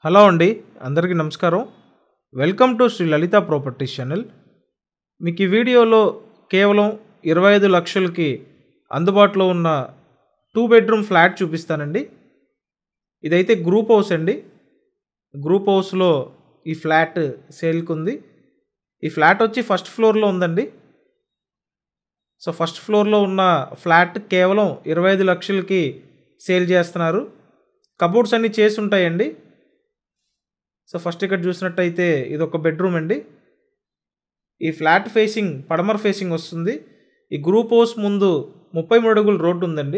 hello అండి అందరికీ నమస్కారం welcome to Sri Lalitha properties channel మీకు ఈ వీడియోలో కేవలం ఇరవై ఐదు లక్షలకి అందుబాటులో ఉన్న టూ బెడ్రూమ్ ఫ్లాట్ చూపిస్తానండి ఇదైతే గ్రూప్ హౌస్ అండి గ్రూప్ హౌస్లో ఈ ఫ్లాట్ సేల్కి ఉంది ఈ ఫ్లాట్ వచ్చి ఫస్ట్ ఫ్లోర్లో ఉందండి సో ఫస్ట్ ఫ్లోర్లో ఉన్న ఫ్లాట్ కేవలం ఇరవై ఐదు లక్షలకి సేల్ చేస్తున్నారు కబోర్డ్స్ అన్నీ చేసి ఉంటాయండి సో ఫస్ట్ ఇక్కడ చూసినట్టయితే ఇది ఒక బెడ్రూమ్ అండి ఈ ఫ్లాట్ ఫేసింగ్ పడమర ఫేసింగ్ వస్తుంది ఈ గ్రూప్ హౌస్ ముందు ముప్పై మూడు అడుగుల రోడ్డు ఉందండి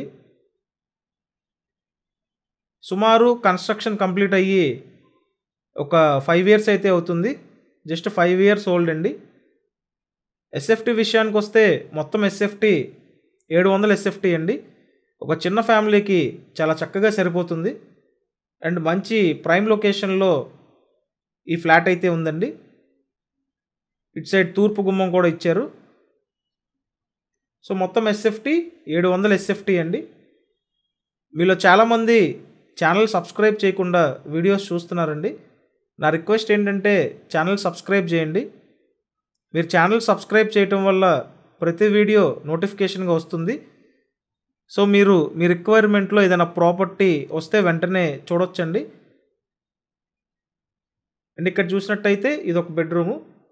సుమారు కన్స్ట్రక్షన్ కంప్లీట్ అయ్యి ఒక ఫైవ్ ఇయర్స్ అయితే అవుతుంది జస్ట్ ఫైవ్ ఇయర్స్ ఓల్డ్ అండి ఎస్ఎఫ్టీ విషయానికి వస్తే మొత్తం ఎస్ఎఫ్టీ ఏడు వందల ఎస్ఎఫ్టీ అండి ఒక చిన్న ఫ్యామిలీకి చాలా చక్కగా సరిపోతుంది అండ్ మంచి ప్రైమ్ లొకేషన్లో ఈ ఫ్లాట్ అయితే ఉందండి ఇటు సైడ్ తూర్పు గుమ్మం కూడా ఇచ్చారు సో మొత్తం ఎస్ఎఫ్టీ ఏడు వందల ఎస్ఎఫ్టీ అండి మీలో చాలామంది ఛానల్ సబ్స్క్రైబ్ చేయకుండా వీడియోస్ చూస్తున్నారండి నా రిక్వెస్ట్ ఏంటంటే ఛానల్ సబ్స్క్రైబ్ చేయండి మీరు ఛానల్ సబ్స్క్రైబ్ చేయటం వల్ల ప్రతి వీడియో నోటిఫికేషన్గా వస్తుంది సో మీరు మీ రిక్వైర్మెంట్లో ఏదైనా ప్రాపర్టీ వస్తే వెంటనే చూడొచ్చండి అండ్ ఇక్కడ చూసినట్టయితే ఇది ఒక బెడ్రూము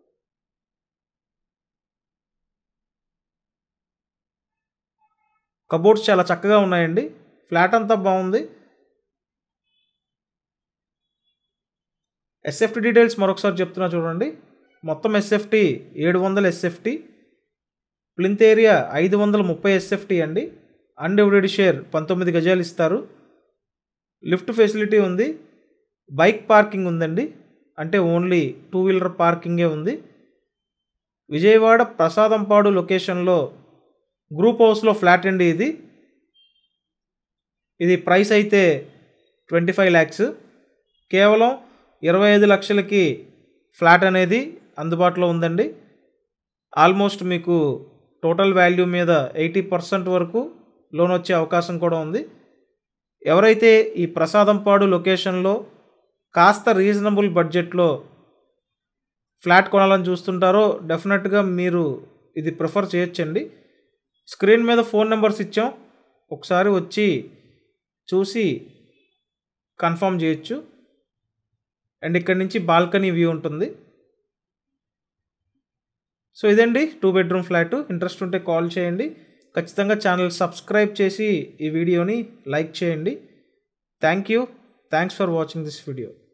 కబోర్డ్స్ చాలా చక్కగా ఉన్నాయండి ఫ్లాట్ అంతా బాగుంది ఎస్ఎఫ్టీ డీటెయిల్స్ మరొకసారి చెప్తున్నా చూడండి మొత్తం ఎస్ఎఫ్టీ ఏడు వందల ఎస్ఎఫ్టీ ప్లింత్ ఏరియా ఐదు వందల ముప్పై ఎస్ఎఫ్టీ అండి అన్డివిడెడ్ షేర్ పంతొమ్మిది గజాలు ఇస్తారు లిఫ్ట్ ఫెసిలిటీ ఉంది బైక్ పార్కింగ్ ఉందండి అంటే ఓన్లీ టూ వీలర్ పార్కింగే ఉంది విజయవాడ ప్రసాదంపాడు లొకేషన్లో గ్రూప్ హౌస్లో ఫ్లాట్ అండి ఇది ఇది ప్రైస్ అయితే ట్వంటీ ఫైవ్ ల్యాక్స్ కేవలం ఇరవై ఐదు లక్షలకి ఫ్లాట్ అనేది అందుబాటులో ఉందండి ఆల్మోస్ట్ మీకు టోటల్ వాల్యూ మీద ఎయిటీ పర్సెంట్ వరకు లోన్ వచ్చే అవకాశం కూడా ఉంది ఎవరైతే ఈ ప్రసాదంపాడు లొకేషన్లో కాస్త రీజనబుల్ బడ్జెట్లో ఫ్లాట్ కొనాలని చూస్తుంటారో డెఫినెట్గా మీరు ఇది ప్రిఫర్ చేయొచ్చండి స్క్రీన్ మీద ఫోన్ నెంబర్స్ ఇచ్చాం ఒకసారి వచ్చి చూసి కన్ఫర్మ్ చేయొచ్చు అండ్ ఇక్కడ నుంచి బాల్కనీ వ్యూ ఉంటుంది సో ఇదండి టూ బెడ్రూమ్ ఫ్లాట్ ఇంట్రెస్ట్ ఉంటే కాల్ చేయండి ఖచ్చితంగా ఛానల్ సబ్స్క్రైబ్ చేసి ఈ వీడియోని లైక్ చేయండి thank you thanks for watching this video